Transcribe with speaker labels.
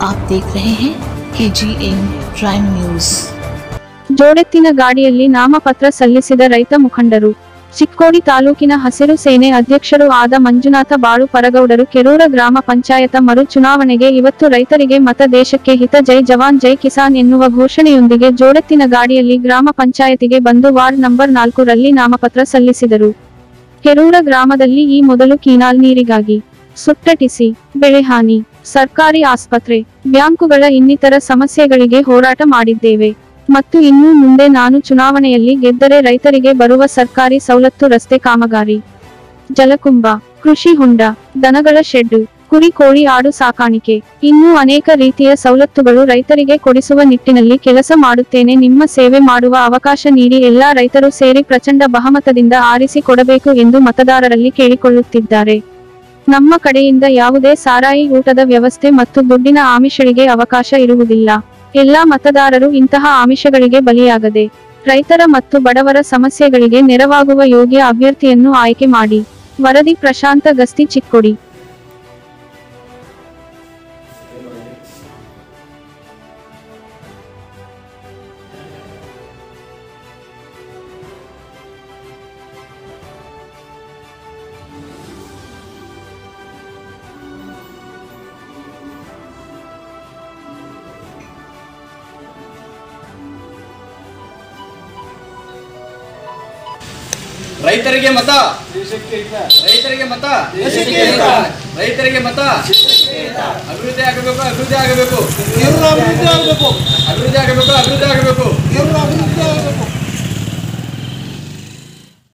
Speaker 1: आप देख रहे हैं K G N prime news
Speaker 2: ಜೋಡೆತ್ತಿನ ಗಾಡಿಯಲ್ಲಿ ನಾಮಪತ್ರ ಸಲ್ಲಿಸಿದ ರೈತ ಮುಖಂಡರು ಚಿಕ್ಕೋಡಿ ತಾಲೂಕಿನ ಹಸಿರು ಸೇನೆ ಅಧ್ಯಕ್ಷರು ಆದ ಮಂಜುನಾಥ ಬಾಳು ಪರಗೌಡರು ಕೆರೂರ ಗ್ರಾಮ ಪಂಚಾಯತ ಮರು ಚುನಾವಣೆಗೆ ಇವತ್ತು ರೈತರಿಗೆ ಮತ ದೇಶಕ್ಕೆ ಹಿತ ಜೈ ಜವಾನ್ ಜೈ ಕಿಸಾನ್ ಎನ್ನುವ ಘೋಷಣೆಯೊಂದಿಗೆ ಜೋಡೆತ್ತಿನ ಗಾಡಿಯಲ್ಲಿ ಗ್ರಾಮ ಪಂಚಾಯತಿಗೆ ಬಂದು ವಾರ್ಡ್ ನಂಬರ್ ನಾಲ್ಕು ರಲ್ಲಿ ನಾಮಪತ್ರ ಸಲ್ಲಿಸಿದರು ಕೆರೂರ ಗ್ರಾಮದಲ್ಲಿ ಈ ಮೊದಲು ಕೀನಾಲ್ ನೀರಿಗಾಗಿ ಸುಟ್ಟಟಿಸಿ ಬೆಳೆಹಾನಿ ಸರ್ಕಾರಿ ಆಸ್ಪತ್ರೆ ಬ್ಯಾಂಕುಗಳ ಇನ್ನಿತರ ಸಮಸ್ಯೆಗಳಿಗೆ ಹೋರಾಟ ಮಾಡಿದ್ದೇವೆ ಮತ್ತು ಇನ್ನು ಮುಂದೆ ನಾನು ಚುನಾವಣೆಯಲ್ಲಿ ಗೆದ್ದರೆ ರೈತರಿಗೆ ಬರುವ ಸರ್ಕಾರಿ ಸವಲತ್ತು ರಸ್ತೆ ಕಾಮಗಾರಿ ಜಲಕುಂಭ ಕೃಷಿ ಹೊಂಡ ದನಗಳ ಶೆಡ್ಡು ಕುರಿ ಕೋಳಿ ಆಡು ಸಾಕಾಣಿಕೆ ಇನ್ನೂ ಅನೇಕ ರೀತಿಯ ಸವಲತ್ತುಗಳು ರೈತರಿಗೆ ಕೊಡಿಸುವ ನಿಟ್ಟಿನಲ್ಲಿ ಕೆಲಸ ಮಾಡುತ್ತೇನೆ ನಿಮ್ಮ ಸೇವೆ ಮಾಡುವ ಅವಕಾಶ ನೀಡಿ ಎಲ್ಲಾ ರೈತರು ಸೇರಿ ಪ್ರಚಂಡ ಬಹುಮತದಿಂದ ಆರಿಸಿ ಕೊಡಬೇಕು ಎಂದು ಮತದಾರರಲ್ಲಿ ಕೇಳಿಕೊಳ್ಳುತ್ತಿದ್ದಾರೆ ನಮ್ಮ ಕಡೆಯಿಂದ ಯಾವುದೇ ಸಾರಾಯಿ ಊಟದ ವ್ಯವಸ್ಥೆ ಮತ್ತು ದುಡ್ಡಿನ ಆಮಿಷಗಳಿಗೆ ಅವಕಾಶ ಇರುವುದಿಲ್ಲ ಎಲ್ಲಾ ಮತದಾರರು ಇಂತಹ ಆಮಿಷಗಳಿಗೆ ಬಲಿಯಾಗದೆ ರೈತರ ಮತ್ತು ಬಡವರ ಸಮಸ್ಯೆಗಳಿಗೆ ನೆರವಾಗುವ ಯೋಗ್ಯ ಅಭ್ಯರ್ಥಿಯನ್ನು ಆಯ್ಕೆ ಮಾಡಿ ವರದಿ ಪ್ರಶಾಂತ ಗಸ್ತಿ ಚಿಕ್ಕೋಡಿ
Speaker 3: ರೈತರಿಗೆ ಮತ
Speaker 4: ದೇಶಕ್ಕೆ ಹಿತ
Speaker 3: ರೈತರಿಗೆ ಮತ
Speaker 4: ದೇಶಕ್ಕೆ ಹಿತ.
Speaker 3: ರೈತರಿಗೆ ಮತ ಅಭಿವೃದ್ಧಿ ಆಗಬೇಕು ಅಭಿವೃದ್ಧಿ ಆಗಬೇಕು
Speaker 4: ತೀವ್ರ ಅಭಿವೃದ್ಧಿ ಆಗಬೇಕು
Speaker 3: ಅಭಿವೃದ್ಧಿ ಆಗಬೇಕು